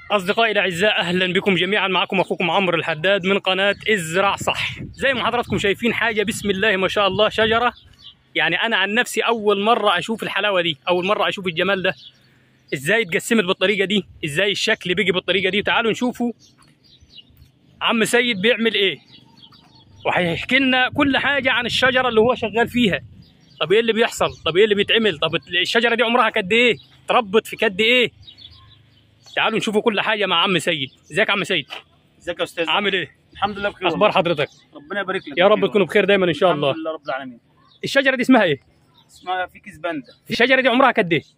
أصدقائي الأعزاء أهلا بكم جميعا معكم أخوكم عمرو الحداد من قناة ازرع صح زي ما حضراتكم شايفين حاجة بسم الله ما شاء الله شجرة يعني أنا عن نفسي أول مرة أشوف الحلاوة دي أول مرة أشوف الجمال ده إزاي اتقسمت بالطريقة دي إزاي الشكل بيجي بالطريقة دي تعالوا نشوفوا عم سيد بيعمل إيه وهيحكي لنا كل حاجة عن الشجرة اللي هو شغال فيها طب إيه اللي بيحصل طب إيه اللي بيتعمل طب الشجرة دي عمرها قد إيه تربت في قد إيه تعالوا نشوفوا كل حاجه مع عم سيد ازيك يا عم سيد ازيك يا استاذ عامل ايه الحمد لله بخير اخبار حضرتك والله. ربنا يبارك لك يا رب بخير تكونوا بخير دايما ان شاء والله. الله الحمد لله رب العالمين الشجره دي اسمها ايه اسمها في كيس باندا الشجره دي عمرها قد ايه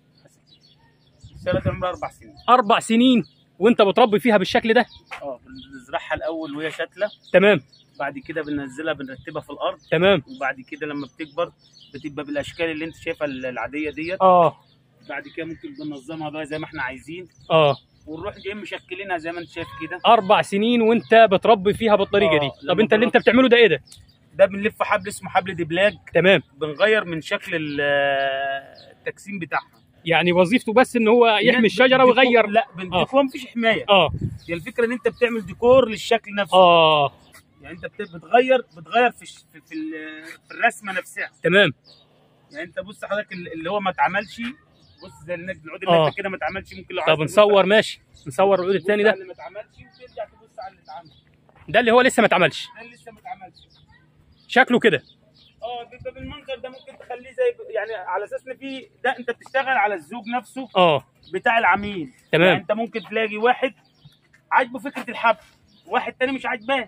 سنة عمرها اربع سنين اربع سنين وانت بتربي فيها بالشكل ده اه بنزرعها الاول وهي شتله تمام بعد كده بننزلها بنرتبها في الارض تمام وبعد كده لما بتكبر بتبقى بالاشكال اللي انت شايفها العاديه ديت اه بعد كده ممكن بننظمها بقى زي ما احنا عايزين اه ونروح جايين مشكلينها زي ما انت شايف كده اربع سنين وانت بتربي فيها بالطريقه آه، دي طب لما انت اللي انت جربت- بتعمله ده ايه ده ده بنلف حبل اسمه حبل دبلاج تمام بنغير من شكل ال- التجسيم بتاعها يعني وظيفته بس ان هو يحمي بن- الشجره بنديكور- ويغير لا بالديكور مفيش حمايه اه هي الفكره ان انت بتعمل ديكور للشكل نفسه اه يعني انت بت- بتغير بتغير في الش- في, في, ال- في الرسمه نفسها تمام يعني انت بص حضرتك ال- اللي هو ما اتعملش بص زي النجم العود اه. النجم كده ما اتعملش ممكن لو عايز طب تبص نصور على- ماشي نصور العود تبص الثاني على ده اللي ما اتعملش وترجع تبص على اللي اتعمل ده اللي هو لسه ما اتعملش ده اللي لسه ما اتعملش شكله كده اه بيبقى بالمنظر ده ممكن تخليه زي يعني على اساس ان في ده انت بتشتغل على الزوج نفسه اه بتاع العميل تمام. يعني انت ممكن تلاقي واحد عاجبه فكره الحبل واحد تاني مش عاجباه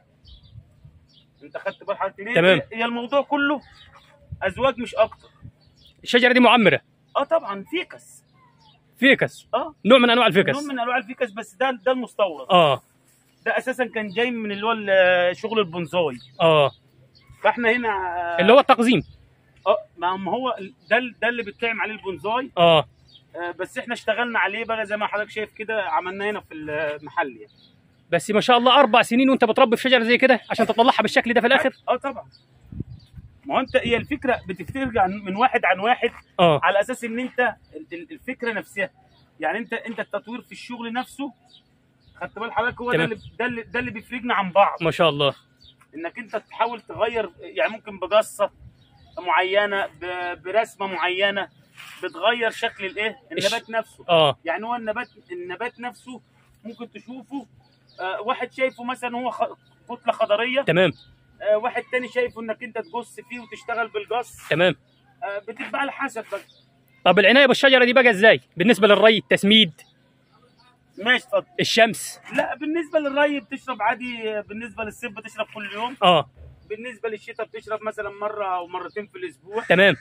انت خدت بال حضرتك ليه؟ تمام. هي الموضوع كله ازواج مش اكتر الشجره دي معمره اه طبعا فيكس فيكس اه نوع من انواع الفيكس نوع من انواع الفيكس بس ده ده المستورد اه ده اساسا كان جاي من اللي هو ال- شغل البونزاي اه فاحنا هنا اللي هو التقزيم اه ما ما هو ده ال- ده اللي بيتكلم عليه البونزاي اه آه بس احنا اشتغلنا عليه بقى زي ما حضرتك شايف كده عملناه هنا في المحل يعني بس ما شاء الله اربع سنين وانت بتربي في شجره زي كده عشان تطلعها بالشكل ده في الاخر اه طبعا ما هو انت هي الفكره بترجع من واحد عن واحد اه على اساس ان انت ال- ال- الفكره نفسها يعني انت انت التطوير في الشغل نفسه خدت بال حضرتك هو ده تمام. اللي ده اللي ده اللي بيفرقنا عن بعض ما شاء الله انك انت تحاول تغير يعني ممكن بقصه معينه ب- برسمه معينه بتغير شكل الايه النبات نفسه اه يعني هو النبات النبات نفسه ممكن تشوفه آه واحد شايفه مثلا هو خ- كتله خضريه تمام آه واحد تاني شايفه انك انت تجص فيه وتشتغل بالقص تمام آه بتبقى على حسب بقى طب العنايه بالشجره دي بقى ازاي بالنسبه للري التسميد ماشي اتفضل الشمس لا بالنسبه للري بتشرب عادي آه، بالنسبه للصيف بتشرب كل يوم اه بالنسبه للشتاء بتشرب مثلا مره او مرتين في الاسبوع تمام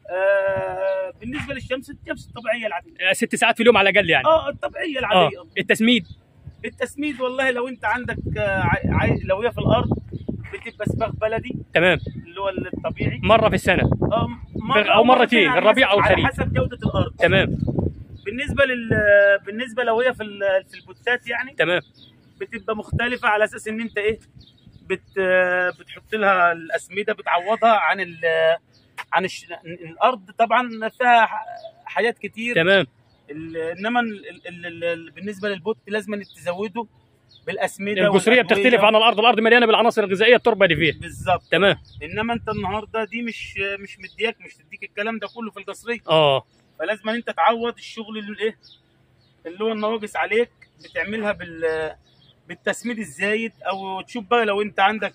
آه بالنسبه للشمس الشمس الطبيعيه العاديه آه، ست ساعات في اليوم على الاقل يعني اه الطبيعيه اه العاديه التسميد التسميد والله لو انت عندك آه، عاي- عاي- لو هي في الارض بتبقى سباغ بلدي تمام اللي هو الطبيعي مره في السنه اه مرة أو مرتين، على الربيع حسب- أو الخريف. على حسب جوده الارض تمام بالنسبه لل بالنسبه لو هي في ال- في البوتات يعني تمام بتبقى مختلفه على اساس ان انت ايه بت بتحط لها الاسمده بتعوضها عن ال عن الش... الارض طبعا فيها ح- حاجات كتير تمام ال- انما ال... ال... ال... ال... بالنسبه للبوت لازم تزوده بالاسمده الجسريه والأدوية. بتختلف عن الارض الارض مليانه بالعناصر الغذائيه التربه اللي فيها بالظبط تمام انما انت النهارده دي مش مش مدياك مش تديك الكلام ده كله في القصريه اه فلازم انت تعوض الشغل اللي ايه اللي هو النواقص عليك بتعملها بال بالتسميد الزايد او تشوف بقى لو انت عندك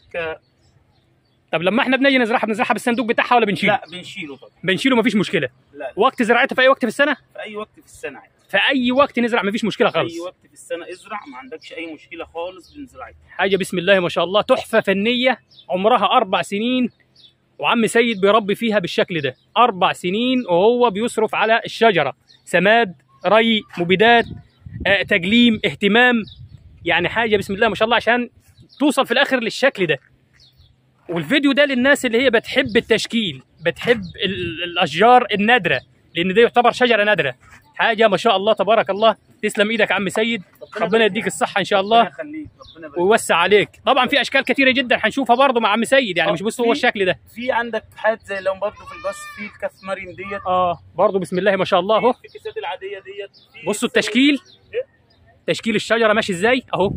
طب لما احنا بنيجي نزرعها بنزرعها بالصندوق بتاعها ولا بنشيله لا بنشيله طبعا بنشيله مفيش مشكله لا, لا وقت زراعتها في اي وقت في السنه في اي وقت في السنه عادي في اي وقت نزرع مفيش مشكله في خالص اي وقت في السنه ازرع ما عندكش اي مشكله خالص بنزرعها حاجه بسم الله ما شاء الله تحفه فنيه عمرها اربع سنين وعم سيد بيربي فيها بالشكل ده اربع سنين وهو بيصرف على الشجره سماد ري مبيدات آه، تجليم اهتمام يعني حاجه بسم الله ما شاء الله عشان توصل في الاخر للشكل ده والفيديو ده للناس اللي هي بتحب التشكيل بتحب ال- الاشجار النادره لان دي يعتبر شجره نادره حاجه ما شاء الله تبارك الله تسلم ايدك يا عم سيد ربنا يديك الصحه ان شاء الله ربنا يخليك ربنا يبارك ويوسع عليك طبعا في اشكال كتيره جدا هنشوفها برضه مع عم سيد يعني آه، مش بس هو في- الشكل ده في عندك حاجات زي لو برضه في الباص في الكاف مريم ديت اه برضه بسم الله ما شاء الله اهو في الكيسات العاديه ديت في بصوا التشكيل تشكيل الشجره ماشي ازاي اهو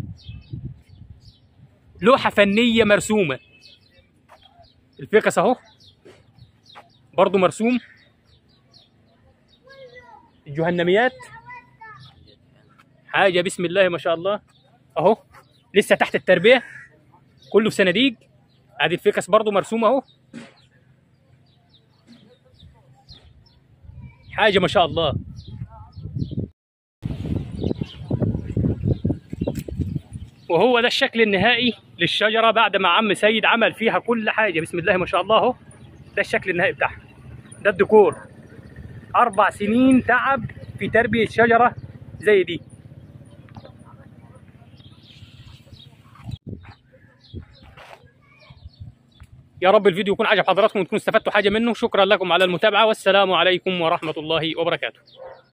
لوحه فنيه مرسومه الفيكس اهو برضو مرسوم الجهنميات حاجه بسم الله ما شاء الله اهو لسه تحت التربيه كله في صناديق ادي الفيكس برضو مرسوم اهو حاجه ما شاء الله وهو ده الشكل النهائي للشجره بعد ما عم سيد عمل فيها كل حاجه بسم الله ما شاء الله اهو ده الشكل النهائي بتاعها ده الديكور اربع سنين تعب في تربيه شجره زي دي يا رب الفيديو يكون عجب حضراتكم وتكونوا استفدتوا حاجه منه شكرا لكم على المتابعه والسلام عليكم ورحمه الله وبركاته